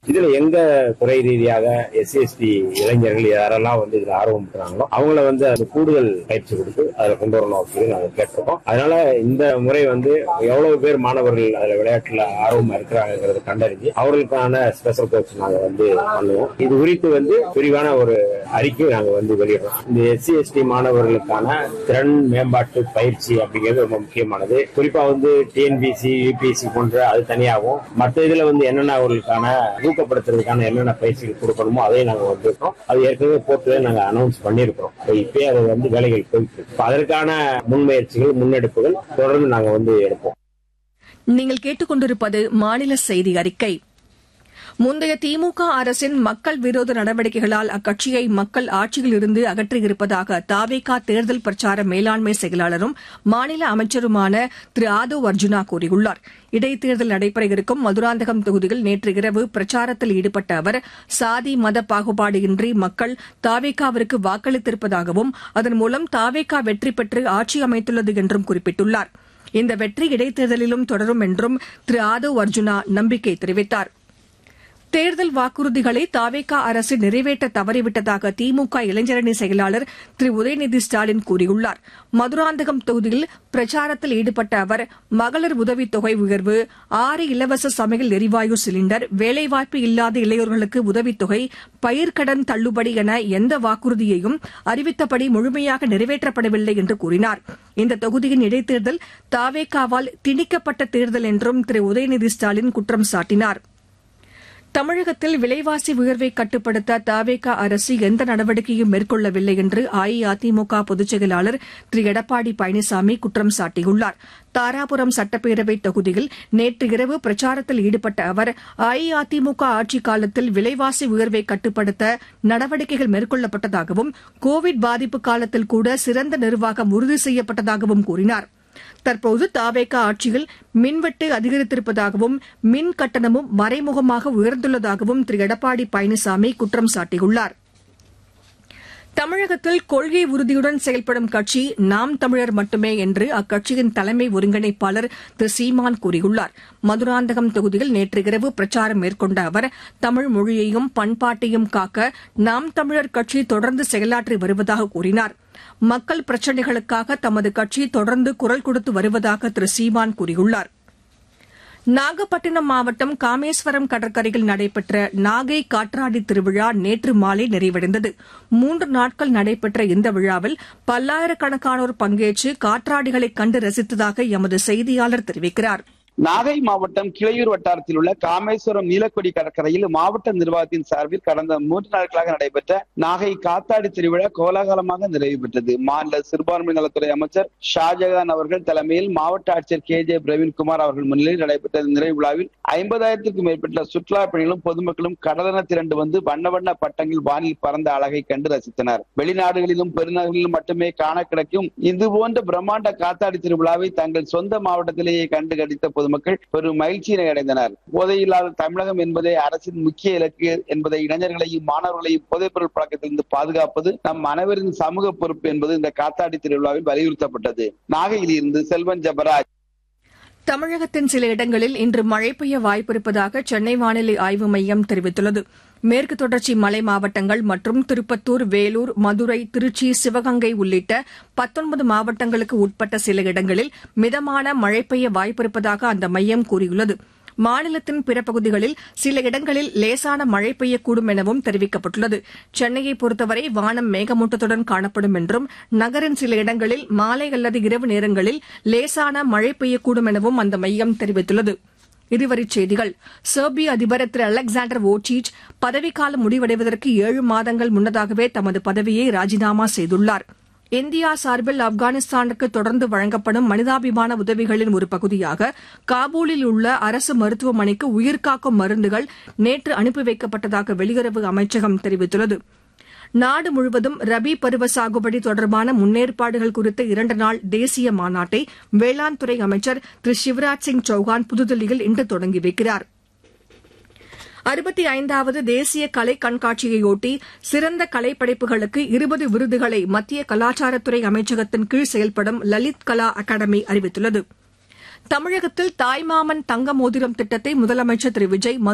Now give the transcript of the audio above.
இதுல எங்க துறை ரீதியாக எஸ்சி எஸ்டி இளைஞர்கள் யாரெல்லாம் வந்து இதுல ஆர்வம் இருக்கிறாங்களோ அவங்கள வந்து அது கூடுதல் பயிற்சி கொடுத்து அதுல கொண்டு வரணும் அப்படின்னு நாங்க கேட்டிருக்கோம் அதனால இந்த முறை வந்து எவ்வளவு பேர் மாணவர்கள் அதுல விளையாட்டுல ஆர்வமா இருக்கிறாங்கிறத கண்டறிஞ்சு அவர்களுக்கான ஸ்பெஷல் கோச் நாங்க வந்து பண்ணுவோம் இது குறித்து வந்து விரிவான ஒரு அறிக்கை நாங்க வந்து வெளியிடுறோம் இந்த எஸ்சி எஸ்டி மாணவர்களுக்கான திறன் மேம்பாட்டு பயிற்சி அப்படிங்கிறது ரொம்ப முக்கியமானது குறிப்பா வந்து டிஎன்பிசி யூபிஎஸ்சி போன்ற அது தனியாகவும் மற்ற இதுல வந்து என்னென்ன அவர்களுக்கான ஊக்கப்படுத்துறதுக்கான என்னென்ன பயிற்சிகள் கொடுக்கணுமோ அதையும் நாங்க வந்திருக்கோம் அது ஏற்கனவே போர்ட்டுல நாங்க அனௌன்ஸ் பண்ணியிருக்கிறோம் இப்பயே அது வந்து வேலைகள் போயிட்டு இருக்கு இப்ப அதற்கான முன்முயற்சிகள் முன்னெடுப்புகள் தொடர்ந்து நாங்க வந்து எடுப்போம் நீங்கள் கேட்டுக்கொண்டிருப்பது மாநில செய்தி அறிக்கை முந்தைய திமுக அரசின் மக்கள் விரோத நடவடிக்கைகளால் அக்கட்சியை மக்கள் ஆட்சியில் இருந்து அகற்றியிருப்பதாக தாவேகா தேர்தல் பிரச்சார மேலாண்மை செயலாளரும் மாநில அமைச்சருமான திரு ஆதவ் அர்ஜுனா கூறியுள்ளார் இடைத்தேர்தல் நடைபெற இருக்கும் மதுராந்தகம் தொகுதியில் நேற்று இரவு பிரச்சாரத்தில் ஈடுபட்ட அவர் சாதி மத பாகுபாடின்றி மக்கள் தாவேகாவிற்கு வாக்களித்திருப்பதாகவும் அதன் மூலம் தாவேகா வெற்றி பெற்று ஆட்சி அமைத்துள்ளது என்றும் குறிப்பிட்டுள்ளார் இந்த வெற்றி இடைத்தேர்தலிலும் தொடரும் என்றும் திரு ஆதவ் அர்ஜுனா நம்பிக்கை தெரிவித்தாா் தேர்தல் வாக்குறுதிகளை தாவேகா அரசு நிறைவேற்ற தவறிவிட்டதாக திமுக இளைஞரணி செயலாளர் திரு உதயநிதி ஸ்டாலின் கூறியுள்ளார் மதுராந்தகம் தொகுதியில் பிரச்சாரத்தில் ஈடுபட்ட அவர் மகளிர் உதவித் தொகை உயர்வு ஆறு இலவச சமையல் எரிவாயு சிலிண்டர் வேலைவாய்ப்பு இல்லாத இளையோர்களுக்கு உதவித்தொகை பயிர்க்கடன் தள்ளுபடி என எந்த வாக்குறுதியையும் அறிவித்தபடி முழுமையாக நிறைவேற்றப்படவில்லை என்று கூறினார் இந்த தொகுதியின் இடைத்தேர்தல் தாவேகாவால் திணிக்கப்பட்ட தேர்தல் என்றும் திரு உதயநிதி ஸ்டாலின் குற்றம் சாட்டினாா் தமிழகத்தில் விலைவாசி உயர்வை கட்டுப்படுத்த தவேக அரசு எந்த நடவடிக்கையும் மேற்கொள்ளவில்லை என்று அஇஅதிமுக பொதுச் செயலாளர் திரு எடப்பாடி பழனிசாமி குற்றம் சாட்டியுள்ளார் தாராபுரம் சட்டப்பேரவை தொகுதியில் நேற்று இரவு பிரச்சாரத்தில் ஈடுபட்ட அவர் அஇஅதிமுக ஆட்சிக் காலத்தில் விலைவாசி உயர்வை கட்டுப்படுத்த நடவடிக்கைகள் மேற்கொள்ளப்பட்டதாகவும் கோவிட் பாதிப்பு காலத்தில் கூட சிறந்த நிர்வாகம் உறுதி செய்யப்பட்டதாகவும் கூறினாா் தற்போது தாவேகா ஆட்சியில் மின்வெட்டு அதிகரித்திருப்பதாகவும் மின் கட்டணமும் மறைமுகமாக உயர்ந்துள்ளதாகவும் திரு எடப்பாடி பழனிசாமி குற்றம் சாட்டியுள்ளார் தமிழகத்தில் கொள்கை உறுதியுடன் செயல்படும் கட்சி நாம் தமிழர் மட்டுமே என்று அக்கட்சியின் தலைமை ஒருங்கிணைப்பாளர் திரு சீமான் கூறியுள்ளார் மதுராந்தகம் தொகுதியில் நேற்று இரவு பிரச்சாரம் மேற்கொண்ட அவர் தமிழ் மொழியையும் பண்பாட்டையும் காக்க நாம் தமிழர் கட்சி தொடர்ந்து செயலாற்றி வருவதாக கூறினாா் மக்கள் பிரச்சினைகளுக்காக தமது கட்சி தொடர்ந்து குரல் கொடுத்து வருவதாக திரு சீமான் கூறியுள்ளார் நாகப்பட்டினம் மாவட்டம் காமேஸ்வரம் கடற்கரையில் நடைபெற்ற நாகை காற்றாடி திருவிழா நேற்று மாலை நிறைவடைந்தது மூன்று நாட்கள் நடைபெற்ற இந்த விழாவில் பல்லாயிரக்கணக்கானோர் பங்கேற்று காற்றாடிகளை கண்டு ரசித்ததாக எமது செய்தியாளர் தெரிவிக்கிறாா் நாகை மாவட்டம் கிளையூர் வட்டாரத்தில் உள்ள காமேஸ்வரம் நீலக்கொடி கடற்கரையில் மாவட்ட நிர்வாகத்தின் சார்பில் கடந்த மூன்று நாட்களாக நடைபெற்ற நாகை காத்தாடி திருவிழா கோலாகலமாக நிறைவு பெற்றது மாநில சிறுபான்மை நலத்துறை அமைச்சர் ஷாஜகான் அவர்கள் தலைமையில் மாவட்ட ஆட்சியர் கே ஜே பிரவீன்குமார் அவர்கள் முன்னிலையில் நடைபெற்ற நிறைவு விழாவில் ஐம்பதாயிரத்திற்கும் மேற்பட்ட சுற்றுலா பயணிகளும் பொதுமக்களும் கடலென திரண்டு வந்து வண்ண வண்ண பட்டங்கள் வானில் பறந்த அழகை கண்டு ரசித்தனர் வெளிநாடுகளிலும் பெருநகரிலும் மட்டுமே காண கிடைக்கும் இது போன்ற பிரம்மாண்ட காத்தாடி திருவிழாவை தங்கள் சொந்த மாவட்டத்திலேயே கண்டு கடித்த பொதுமக்கள் பெரும் மகிழ்ச்சியினை அடைந்தனர் போதையில்லாத தமிழகம் என்பதே அரசின் முக்கிய இலக்கு என்பதை இளைஞர்களையும் மாணவர்களையும் போதைப்பொருள் பழக்கத்திலிருந்து பாதுகாப்பது நம் அனைவரின் சமூக பொறுப்பு என்பது இந்த காத்தாடி திருவிழாவில் வலியுறுத்தப்பட்டது நாகையில் இருந்து செல்வன் ஜபராஜ் தமிழகத்தின் சில இடங்களில் இன்று மழை பெய்ய வாய்ப்பிருப்பதாக சென்னை வானிலை ஆய்வு மையம் தெரிவித்துள்ளது மேற்கு தொடர்ச்சி மலை மாவட்டங்கள் மற்றும் திருப்பத்தூர் வேலூர் மதுரை திருச்சி சிவகங்கை உள்ளிட்ட பத்தொன்பது மாவட்டங்களுக்கு உட்பட்ட சில இடங்களில் மிதமான மழை பெய்ய வாய்ப்பிருப்பதாக அந்த மையம் கூறியுள்ளது மாநிலத்தின் பிற பகுதிகளில் சில இடங்களில் லேசான மழை பெய்யக்கூடும் எனவும் தெரிவிக்கப்பட்டுள்ளது சென்னையை பொறுத்தவரை வானம் மேகமூட்டத்துடன் காணப்படும் என்றும் நகரின் சில இடங்களில் மாலை அல்லது இரவு நேரங்களில் லேசான மழை பெய்யக்கூடும் எனவும் அந்த மையம் தெரிவித்துள்ளது இருவரிச் செய்திகள் செர்பிய அதிபர் திரு அலெக்சாண்டர் வோச்சிச் பதவிக்காலம் முடிவடைவதற்கு ஏழு மாதங்கள் முன்னதாகவே தமது பதவியை ராஜினாமா செய்துள்ளார் இந்தியா சார்பில் ஆப்கானிஸ்தானுக்கு தொடர்ந்து வழங்கப்படும் மனிதாபிமான உதவிகளின் ஒரு பகுதியாக காபூலில் உள்ள அரசு மருத்துவமனைக்கு உயிர்காக்கும் மருந்துகள் நேற்று அனுப்பி வைக்கப்பட்டதாக வெளியுறவு அமைச்சகம் தெரிவித்துள்ளது நாடு முழுவதும் ரபி பருவ சாகுபடி தொடர்பான முன்னேற்பாடுகள் குறித்த இரண்டு நாள் தேசிய மாநாட்டை வேளாண் துறை அமைச்சர் திரு சிவராஜ் சிங் சௌஹான் புதுதில்லியில் இன்று தொடங்கி வைக்கிறார் அறுபத்தி ஐந்தாவது தேசிய கலை கண்காட்சியையொட்டி சிறந்த கலைப்படைப்புகளுக்கு இருபது விருதுகளை மத்திய கலாச்சாரத்துறை அமைச்சகத்தின் கீழ் செயல்படும் லலித் கலா அகாடமி அறிவித்துள்ளது தமிழகத்தில் தாய்மாமன் தங்க மோதிரம் திட்டத்தை முதலமைச்சர் திரு விஜய்